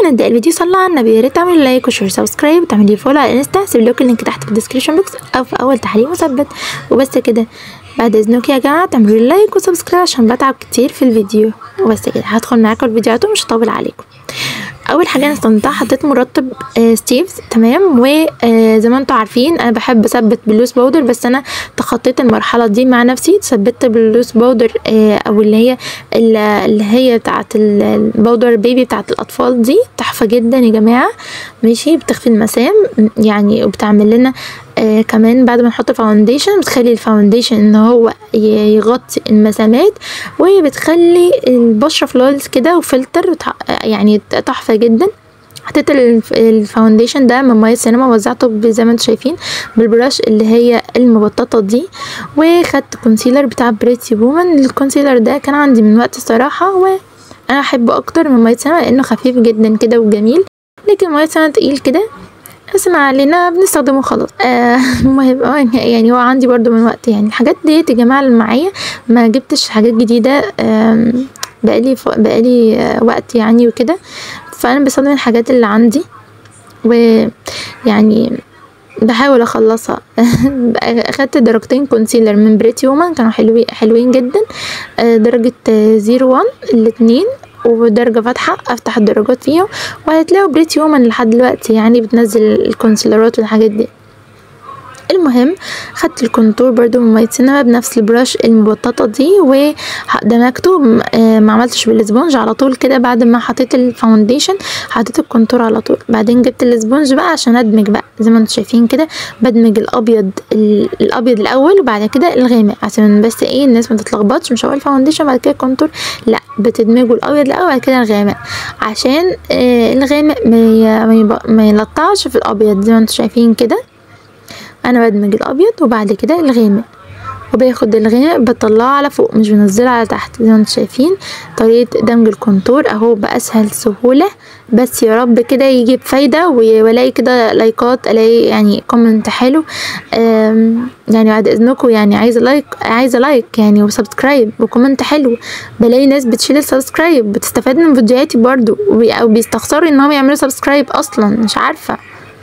نبدا الفيديو صلى على النبي يا ريت تعملوا لايك وشير سبسكرايب وتعملي فولو على الانستا هسيب لكم اللينك تحت في الديسكريبشن بوكس او في اول تحليل مثبت وبس كده بعد اذنكم يا جماعه تعملوا لي لايك وسبسكرايب عشان بتعب كتير في الفيديو وبس كده هدخل معاكم الفيديوهات ومش هطول عليكم اول حاجه انا استخدمتها حطيت مرطب آه ستيفز تمام وزي ما انتم عارفين انا بحب اثبت باللوس باودر بس انا تخطيت المرحله دي مع نفسي ثبت باللوس باودر آه او اللي هي اللي هي بتاعه الباودر بيبي بتاعه الاطفال دي تحفه جدا يا جماعه ماشي بتخفي المسام يعني وبتعمل لنا آه كمان بعد ما نحط الفاونديشن بتخلي الفاونديشن ان هو يغطي المسامات وبتخلي البشره فلولز كده وفلتر يعني تحفه جدا حطيت الفاونديشن ده من ميه سينما وزعته زي ما انتم شايفين بالبراش اللي هي المبططه دي وخدت كونسيلر بتاع بريتي وومن الكونسيلر ده كان عندي من وقت الصراحه وانا احبه اكتر من ميه سينما لانه خفيف جدا كده وجميل لكن ميه سينما تقيل كده بس ما علينا بنستخدمه خلاص المهم آه يعني هو عندي برضو من وقت يعني الحاجات ديت يا جماعه اللي معايا ما جبتش حاجات جديده بقالي بقالي وقت يعني وكده فانا بستخدم الحاجات اللي عندي ويعني بحاول اخلصها اخدت درجتين كونسيلر من بريتي وومن كانوا حلوين حلوين جدا درجه زيرو وان الاتنين ودرجة فاتحة افتح الدرجات فيهم وهتلاقوا بريتي وومن لحد دلوقتي يعني بتنزل الكونسيلرات والحاجات دي المهم خدت الكونتور برضو من مية سينما بنفس البراش المبططة دي ودمجته ما عملتش بالاسبونج على طول كده بعد ما حطيت الفاونديشن حطيت الكونتور على طول بعدين جبت الاسبونج بقى عشان ادمج بقى زي ما انتم شايفين كده بدمج الابيض الابيض الاول وبعد كده الغامق عشان بس ايه الناس ما تتلخبطش مش اول فاونديشن بعد كده كونتور لا بتدمجوا الابيض الاول بعد كده الغامق عشان آه الغامق ما, ما يلطعش في الابيض زي ما انتم شايفين كده انا بدمج الابيض وبعد كده الغامق وباخد الغامق بطلعه على فوق مش بنزله على تحت زي ما انتم شايفين طريقه دمج الكونتور اهو باسهل سهوله بس يا رب كده يجيب فايده والاقي كده لايكات الاقي يعني كومنت حلو يعني بعد اذنكم يعني عايزه لايك عايزه لايك يعني وسبسكرايب وكومنت حلو بلاقي ناس بتشيل السبسكرايب بتستفاد من فيديوهاتي برضو او بيستخسروا انهم يعملوا سبسكرايب اصلا مش عارفه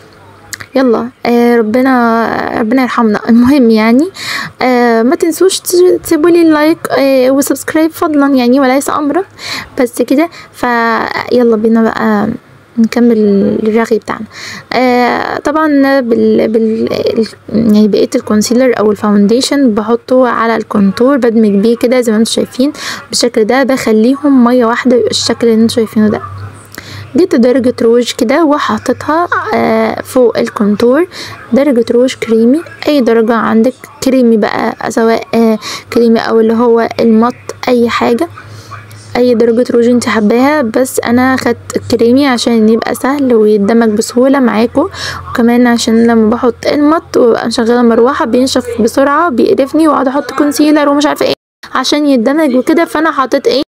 يلا آه ربنا ربنا يرحمنا المهم يعني آه ما تنسوش تسيبوا لي لايك آه وسبسكرايب فضلا يعني وليس امرا بس كده فيلا بينا بقى نكمل الرغي بتاعنا آه طبعا بال, بال يعني بقيه الكونسيلر او الفاونديشن بحطه على الكونتور بدمج بيه كده زي ما انتم شايفين بالشكل ده بخليهم ميه واحده الشكل اللي انتم شايفينه ده جبت درجة روج كده وحطيتها آه فوق الكونتور درجة روج كريمي اي درجة عندك كريمي بقى سواء آه كريمي او اللي هو المط اي حاجة اي درجة روج انت حباها بس انا خدت كريمي عشان يبقى سهل ويدمج بسهولة معاكم وكمان عشان لما بحط المط وابقى مشغلة مروحة بينشف بسرعة بيقرفني واقعد احط كونسيلر ومش عارفة ايه عشان يدمج وكده فانا حطيت ايه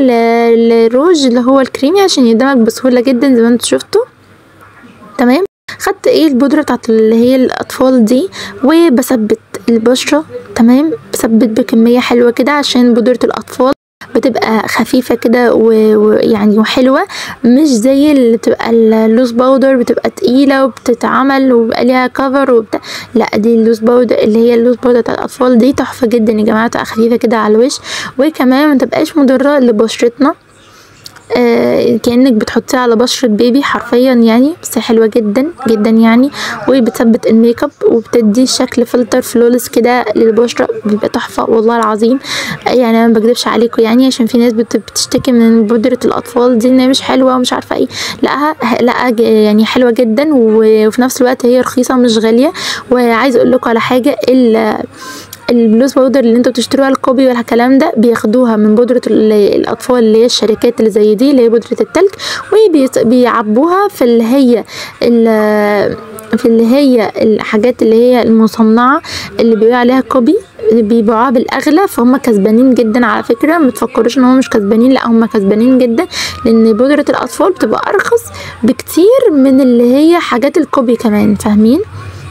الروج اللي هو الكريمي عشان يدمج بسهولة جدا زي ما انتوا شفتوا تمام خدت ايه البودرة بتاعت اللي هي الاطفال دي وبثبت البشرة تمام بثبت بكمية حلوة كده عشان بودرة الاطفال بتبقى خفيفة كده ويعني وحلوة مش زي اللي بتبقى اللوز باودر بتبقى تقيلة وبتتعمل وبيبقى ليها كفر وبتاع لا دي اللوز باودر اللي هي اللوز باودر بتاع الاطفال دي تحفة جدا يا جماعة تبقى خفيفة كده على الوش وكمان متبقاش مضرة لبشرتنا آه كانك بتحطيها على بشرة بيبي حرفيا يعني بس حلوة جدا جدا يعني وبتثبت الميك اب وبتدي شكل فلتر فلولس كده للبشرة بيبقى تحفة والله العظيم يعني انا ما بكدبش عليكم يعني عشان في ناس بتشتكي من بودرة الاطفال دي انها مش حلوة ومش عارفة ايه لا لا يعني حلوة جدا وفي نفس الوقت هي رخيصة مش غالية وعايزة اقول لكم على حاجة البلوز باودر اللي انتوا بتشتروها الكوبي والكلام ده بياخدوها من بودرة الاطفال اللي هي الشركات اللي زي دي اللي هي بودرة التلج وبيعبوها في اللي هي في اللي هي الحاجات اللي هي المصنعة اللي بيقولوا عليها كوبي بيبيعوها بالاغلى فهم كسبانين جدا على فكره ما تفكروش ان هم مش كسبانين لا هم كسبانين جدا لان بودره الاطفال بتبقى ارخص بكتير من اللي هي حاجات الكوبي كمان فاهمين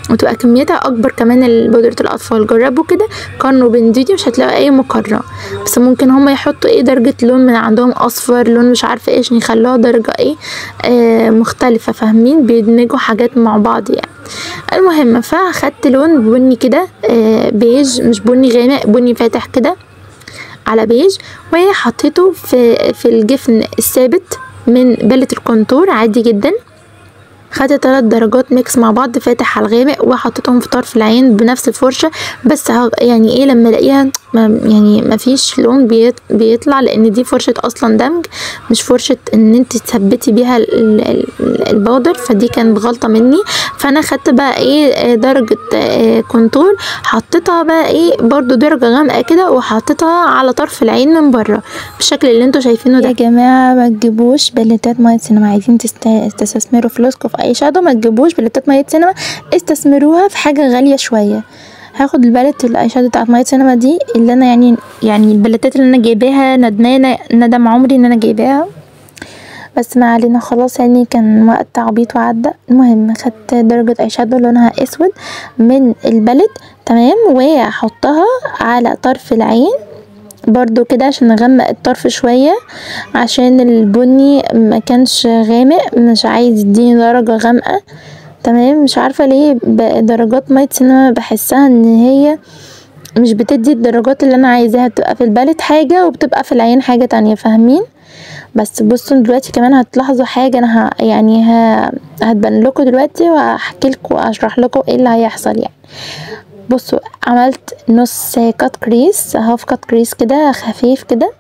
وتبقى كميتها اكبر كمان بودرة الاطفال جربوا كده قارنوا بين دي, دي مش هتلاقوا اي مقارنة بس ممكن هما يحطوا ايه درجة لون من عندهم اصفر لون مش عارفة ايه عشان يخلوها درجة ايه آه مختلفة فاهمين بيدمجوا حاجات مع بعض يعني المهم فاخدت لون بني كده آه بيج مش بني غامق بني فاتح كده على بيج وحطيته في في الجفن الثابت من بالة الكونتور عادي جدا خدت تلات درجات ميكس مع بعض فاتح على الغامق وحطيتهم في طرف العين بنفس الفرشة بس يعني ايه لما الاقيها يعني مفيش لون بيت بيطلع لان دي فرشة اصلا دمج مش فرشة ان انت تثبتي بيها البودر فدي كانت غلطة مني فانا خدت بقى ايه درجة كونتور حطيتها بقى ايه برضو درجة غامقة كده وحطيتها على طرف العين من بره بالشكل اللي انتوا شايفينه ده يا جماعة ما تجيبوش بلتات مية سينما عايزين تستثمروا فلوسكم في اي شادو ما تجيبوش بلتات مية سينما استثمروها في حاجة غالية شوية هاخد البالت الاي شادو بتاعت مية سينما دي اللي انا يعني يعني البلتات اللي انا جايباها ندمانة ندم عمري ان انا جايباها بس ما علينا خلاص يعني كان وقت عبيط وعدى المهم خدت درجة اي شادو لونها اسود من البالت تمام وهحطها على طرف العين برضو كده عشان اغمق الطرف شوية عشان البني ما كانش غامق مش عايز يديني درجة غامقة تمام مش عارفة ليه درجات مية سينما بحسها ان هي مش بتدي الدرجات اللي انا عايزاها بتبقى في البالت حاجة وبتبقى في العين حاجة تانية فاهمين بس بصوا دلوقتي كمان هتلاحظوا حاجة انا ه... يعني ه... هتبان لكم دلوقتي وهحكي لكم واشرح لكم ايه اللي هيحصل يعني بصوا عملت نص كات كريس هاف كات كريس كده خفيف كده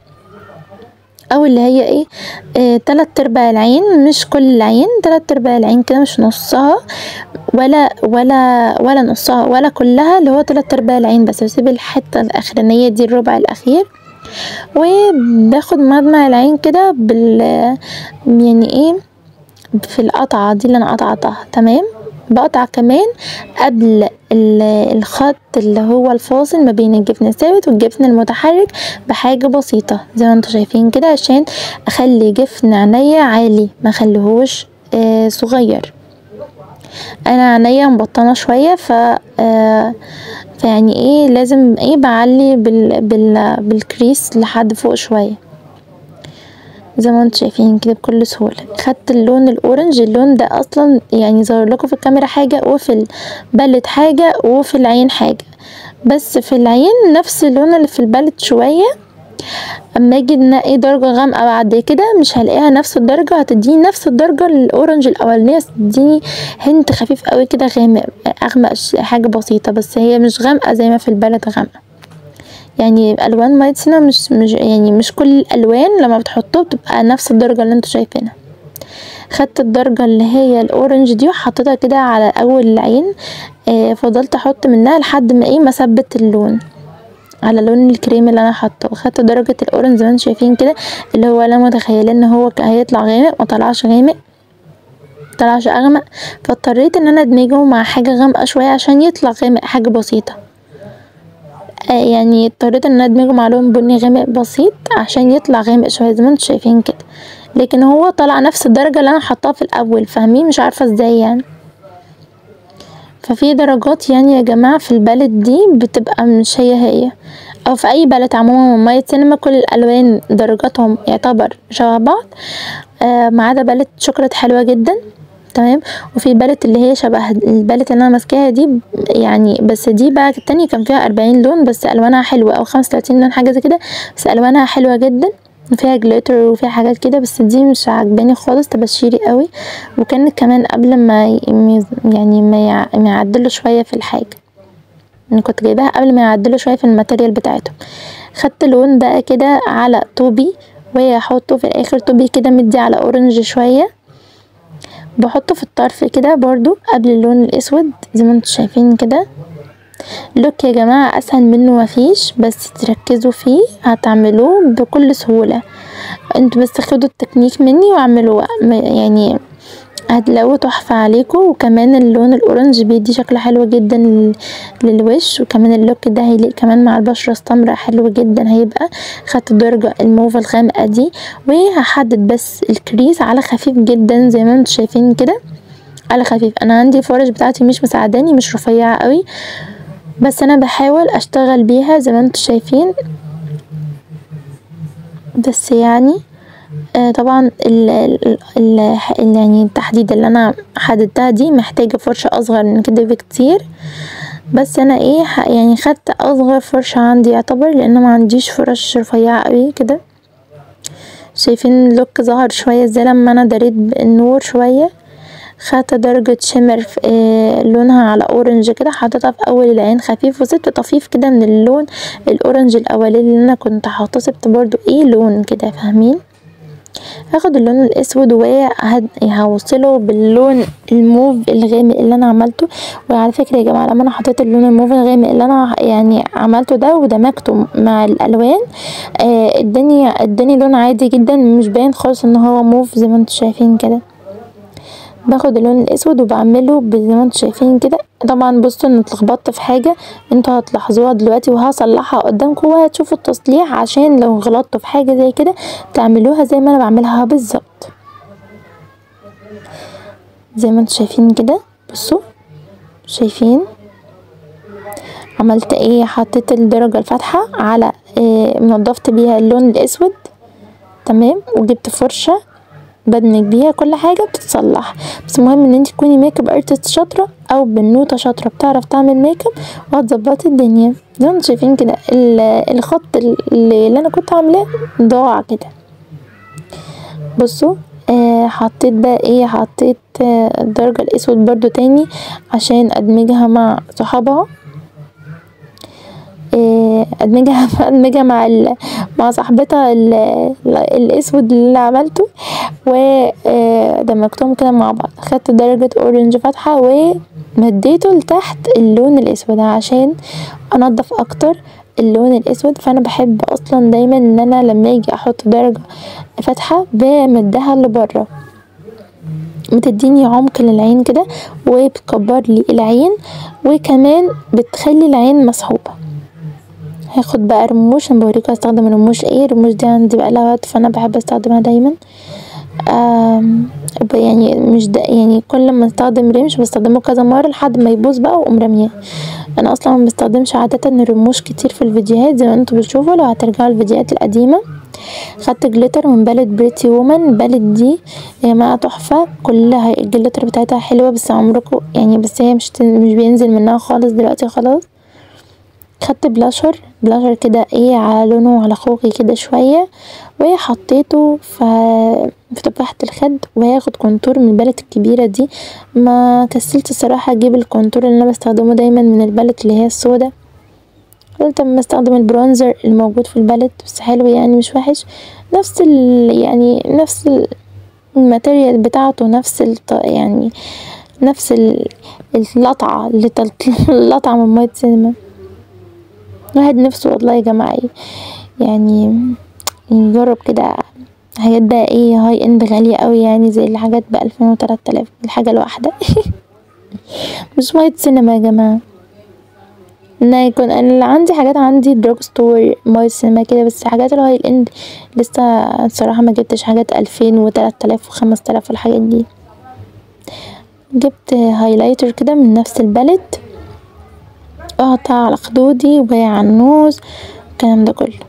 او اللي هي ايه آه تلات ارباع العين مش كل العين تلات ارباع العين كده مش نصها ولا ولا ولا نصها ولا كلها اللي هو تلات ارباع العين بس بسيب الحته الاخرانيه دي الربع الاخير وباخد مدمع العين كده بال يعني ايه في القطعه دي اللي انا قطعتها تمام بقطع كمان قبل الخط اللي هو الفاصل ما بين الجفن الثابت والجفن المتحرك بحاجة بسيطة زي ما انتوا شايفين كده عشان اخلي جفن عينيا عالي ما خليهوش آه صغير انا عينيا مبطنة شوية ف آه فيعني ايه لازم ايه بعلي بال بال بالكريس لحد فوق شويه زي ما انتم شايفين كده بكل سهوله خدت اللون الاورنج اللون ده اصلا يعني ظهر لكم في الكاميرا حاجه وفي البلت حاجه وفي العين حاجه بس في العين نفس اللون اللي في البلت شويه اما اجي ايه درجة غامقة بعد كده مش هلاقيها نفس الدرجة هتديني نفس الدرجة الاورنج الاولانية تديني هنت خفيف قوي كده غامق اغمق حاجة بسيطة بس هي مش غامقة زي ما في البلد غامقة يعني الوان مايت سينما مش, مش يعني مش كل الالوان لما بتحطوها بتبقى نفس الدرجة اللي انتوا شايفينها خدت الدرجة اللي هي الاورنج دي وحطيتها كده على اول العين آه فضلت احط منها لحد ما ايه ما ثبت اللون على لون الكريم اللي انا حاطه خدت درجة الاورنج زي ما انتم شايفين كده اللي هو انا متخيله ان هو هيطلع غامق ما طلعش غامق طلعش اغمق فاضطريت ان انا ادمجه مع حاجه غامقه شويه عشان يطلع غامق حاجه بسيطه آه يعني اضطريت ان انا ادمجه مع لون بني غامق بسيط عشان يطلع غامق شويه زي ما انتم شايفين كده لكن هو طلع نفس الدرجه اللي انا حطاها في الاول فاهمين مش عارفه ازاي يعني ففي درجات يعني يا جماعة في البالت دي بتبقى مش هي هي او في اي بالت عموما من مية سينما كل الالوان درجاتهم يعتبر شبه بعض آه ما عدا بالت شوكولات حلوة جدا تمام وفي البالت اللي هي شبه البالت اللي انا ماسكاها دي يعني بس دي بقى التانية كان فيها اربعين لون بس الوانها حلوة او خمسة وتلاتين لون حاجة زي كده بس الوانها حلوة جدا فيها جليتر وفيها حاجات كده بس دي مش عاجباني خالص تبشيري قوي وكانت كمان قبل ما يعني ما يعدلوا شويه في الحاجه انا كنت جايباها قبل ما يعدلوا شويه في الماتيريال بتاعتهم خدت لون بقى كده على طوبي وهحطه في الاخر طوبي كده مدي على اورنج شويه بحطه في الطرف كده برضو قبل اللون الاسود زي ما انتم شايفين كده لوك يا جماعة اسهل منه مفيش بس تركزوا فيه هتعملوه بكل سهولة انتوا بس خدوا التكنيك مني واعملوه يعني هتلاقوه تحفة عليكم وكمان اللون الاورنج بيدي شكل حلو جدا للوش وكمان اللوك ده هيليق كمان مع البشرة السمراء حلو جدا هيبقى خدت الدرجة الموف الغامقة دي وهحدد بس الكريس على خفيف جدا زي ما انتوا شايفين كده على خفيف انا عندي الفرش بتاعتي مش مساعداني مش رفيعة قوي بس انا بحاول اشتغل بيها زي ما انتوا شايفين بس يعني آه طبعا ال ال ال ال- يعني التحديد اللي انا حددتها دي محتاجة فرشة اصغر من كده بكتير بس انا ايه ح- يعني خدت اصغر فرشة عندي يعتبر لان ما عنديش فرش رفيعة قوي كده شايفين اللوك ظهر شوية ازاي لما انا دريت النور شوية خدت درجة شمر في آه لونها على اورنج كده حطيتها في اول العين خفيف وسبت طفيف كده من اللون الاورنج الاولاني اللي انا كنت حاطاه سبت برضو ايه لون كده فاهمين هاخد اللون الاسود وهوصله باللون الموف الغامق اللي انا عملته وعلى فكره يا جماعه لما انا حطيت اللون الموف الغامق اللي انا يعني عملته ده ودمجته مع الالوان آه، اداني اداني لون عادي جدا مش باين خالص ان هو موف زي ما انتوا شايفين كده باخد اللون الاسود وبعمله ب- زي ما انتوا شايفين كده طبعا بصوا ان اتلخبطت في حاجه انتوا هتلاحظوها دلوقتي وهصلحها قدامكم وهتشوفوا التصليح عشان لو غلطتوا في حاجه زي كده تعملوها زي ما انا بعملها بالظبط زي ما انتوا شايفين كده بصوا شايفين عملت ايه حطيت الدرجة الفاتحة على إيه نضفت بيها اللون الاسود تمام وجبت فرشة بدمج بيها كل حاجة بتتصلح بس المهم ان انت تكوني ميك اب ارتست شاطرة او بنوتة شاطرة بتعرف تعمل ميك اب وهتظبطي الدنيا زي ما انتوا شايفين كده ال- الخط اللي, اللي انا كنت عاملاه ضاع كده بصوا آه حطيت بقى ايه حطيت آه الدرجة الاسود برضو تاني عشان ادمجها مع صحابها آه ادمجها ادمجها مع ال... مع صاحبتها ال... ال- الاسود اللي عملته ودمجتهم كده مع بعض خدت درجة اورنج فاتحة ومديته لتحت اللون الاسود عشان انضف اكتر اللون الاسود فانا بحب اصلا دايما ان انا لما اجي احط درجة فاتحة بمدها لبره بتديني عمق للعين كده وبتكبر لي العين وكمان بتخلي العين مسحوبة هاخد بقى رموش انا بوريكم استخدم الرموش ايه الرموش دي عندي بقى لها وقت فانا بحب استخدمها دايما آم، ب- يعني مش دا يعني كل ما استخدم رمش بستخدمه كذا مرة لحد ما يبوظ بقى واقوم رامياه انا اصلا ما بستخدمش عادة الرموش كتير في الفيديوهات زي ما انتوا بتشوفوا لو هترجعوا الفيديوهات القديمة خدت جليتر من بالت بريتي وومن بالت دي يا جماعة تحفة كلها الجليتر بتاعتها حلوة بس عمركم يعني بس هي مش مش بينزل منها خالص دلوقتي خلاص خدت بلاشر بلاشر كده ايه على لونه على خوخي كده شوية وحطيته ف في تفاحة الخد وهاخد كونتور من البالت الكبيرة دي ما كسلت الصراحة اجيب الكونتور اللي انا بستخدمه دايما من البالت اللي هي السودا قلت اما استخدم البرونزر الموجود في البالت بس حلو يعني مش وحش نفس ال يعني نفس ال- الماتيريال بتاعته نفس الط... يعني نفس ال- اللطعة اللي تلت... اللطعة من مية سينما الواحد نفسه والله يا جماعة يعني يجرب كده حاجات بقى ايه هاي اند غالية قوي يعني زي الحاجات بألفين وتلات آلاف الحاجة الواحدة مش مية سينما يا جماعة انا يكون انا اللي عندي حاجات عندي دروج ستور ماي سينما كده بس حاجات الهاي اند لسه الصراحة ما جبتش حاجات ألفين وتلات آلاف وخمس آلاف والحاجات دي جبت هايلايتر كده من نفس البالت اقطع على خدودي وعلى النوز الكلام ده كله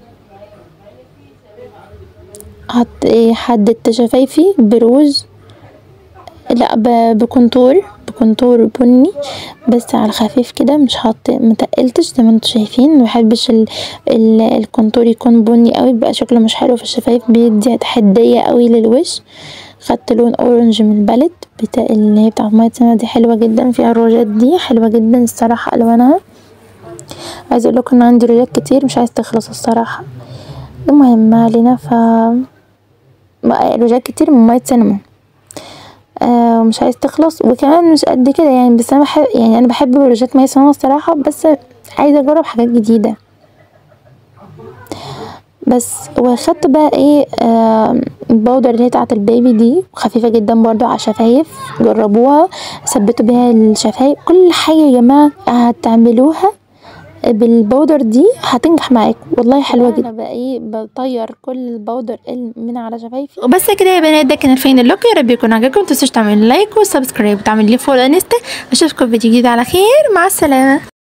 حط ايه حددت شفايفي بروج لا ب- بكونتور بكونتور بني بس على خفيف كده مش حاط متقلتش زي ما انتوا شايفين مبحبش ال... ال... الكونتور يكون بني قوي بيبقى شكله مش حلو في الشفايف بيدي حدية قوي للوش خدت لون اورنج من البالت بتاع اللي هي بتاعت مية سنة دي حلوة جدا فيها الروجات دي حلوة جدا الصراحة الوانها عايزة اقول لكم ان عندي روجات كتير مش عايز تخلص الصراحة المهم ما علينا ف بقى روجات كتير من مية سينما آه ومش عايز تخلص وكمان مش قد كده يعني بس انا بحب يعني انا بحب روجات مية سينما الصراحة بس عايزة اجرب حاجات جديدة بس واخدت بقى ايه آه البودر اللي هي بتاعت البيبي دي خفيفة جدا برضو على الشفايف جربوها ثبتوا بيها الشفايف كل حاجة يا جماعة هتعملوها بالبودر دي هتنجح معاك والله حلوه جدا انا بقى ايه بطير كل البودر من على شفايفي وبس كده يا بنات ده كان الفين اللوك يا رب يكون عجبكم متنسوش تعملوا لايك وسبسكرايب وتعملوا لي فولو انستا اشوفكم في فيديو جديد على خير مع السلامه